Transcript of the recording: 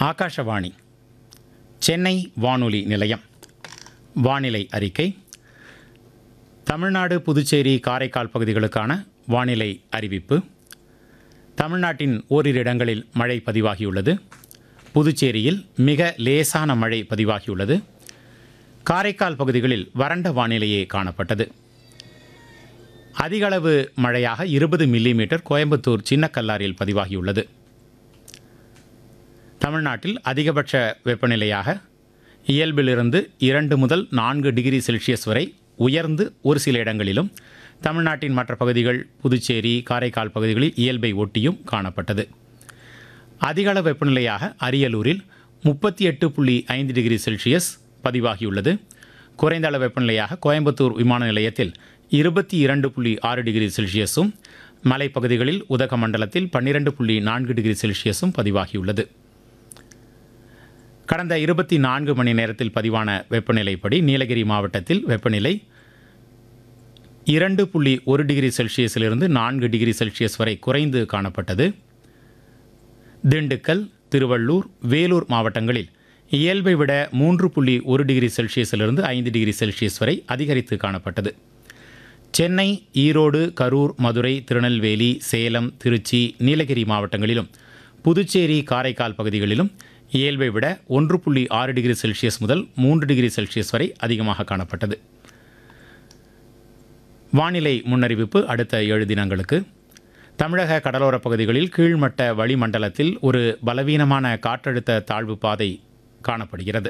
ஆகாஷவாணி சென்னை வானொலி நிலையம் வானிலை அறிக்கை தமிழ்நாடு புதுச்சேரி காரைக்கால் பகுதிகளுக்கான வானிலை அறிவிப்பு தமிழ்நாட்டின் ஓரிரு இடங்களில் மழை பதிவாகியுள்ளது புதுச்சேரியில் மிக லேசான மழை பதிவாகியுள்ளது காரைக்கால் பகுதிகளில் வறண்ட வானிலையே காணப்பட்டது அதிகளவு மழையாக இருபது மில்லிமீட்டர் கோயம்புத்தூர் சின்னக்கல்லாரில் பதிவாகியுள்ளது தமிழ்நாட்டில் அதிகபட்ச வெப்பநிலையாக இயல்பிலிருந்து இரண்டு முதல் நான்கு டிகிரி செல்சியஸ் வரை உயர்ந்து ஒரு சில இடங்களிலும் தமிழ்நாட்டின் மற்ற பகுதிகள் புதுச்சேரி காரைக்கால் பகுதிகளில் இயல்பை ஒட்டியும் காணப்பட்டது அதிகளவு வெப்பநிலையாக அரியலூரில் முப்பத்தி எட்டு புள்ளி ஐந்து டிகிரி செல்சியஸ் பதிவாகியுள்ளது குறைந்த அளவு வெப்பநிலையாக கோயம்புத்தூர் விமான நிலையத்தில் இருபத்தி இரண்டு புள்ளி ஆறு டிகிரி செல்சியஸும் மலைப்பகுதிகளில் உதகமண்டலத்தில் பன்னிரண்டு புள்ளி நான்கு டிகிரி செல்சியஸும் பதிவாகியுள்ளது கடந்த இருபத்தி நான்கு மணி நேரத்தில் பதிவான வெப்பநிலைப்படி நீலகிரி மாவட்டத்தில் வெப்பநிலை இரண்டு புள்ளி ஒரு டிகிரி செல்சியஸிலிருந்து நான்கு டிகிரி செல்சியஸ் வரை குறைந்து காணப்பட்டது திண்டுக்கல் திருவள்ளூர் வேலூர் மாவட்டங்களில் இயல்பை விட மூன்று புள்ளி ஒரு டிகிரி செல்சியஸிலிருந்து ஐந்து டிகிரி செல்சியஸ் வரை அதிகரித்து காணப்பட்டது சென்னை ஈரோடு கரூர் மதுரை திருநெல்வேலி சேலம் திருச்சி நீலகிரி மாவட்டங்களிலும் புதுச்சேரி காரைக்கால் பகுதிகளிலும் இயல்பை விட ஒன்று புள்ளி ஆறு டிகிரி செல்சியஸ் முதல் மூன்று டிகிரி செல்சியஸ் வரை அதிகமாக காணப்பட்டது வானிலை முன்னறிவிப்பு அடுத்த ஏழு தினங்களுக்கு தமிழக கடலோரப் பகுதிகளில் கீழ்மட்ட வளிமண்டலத்தில் ஒரு பலவீனமான காற்றழுத்த தாழ்வு பாதை காணப்படுகிறது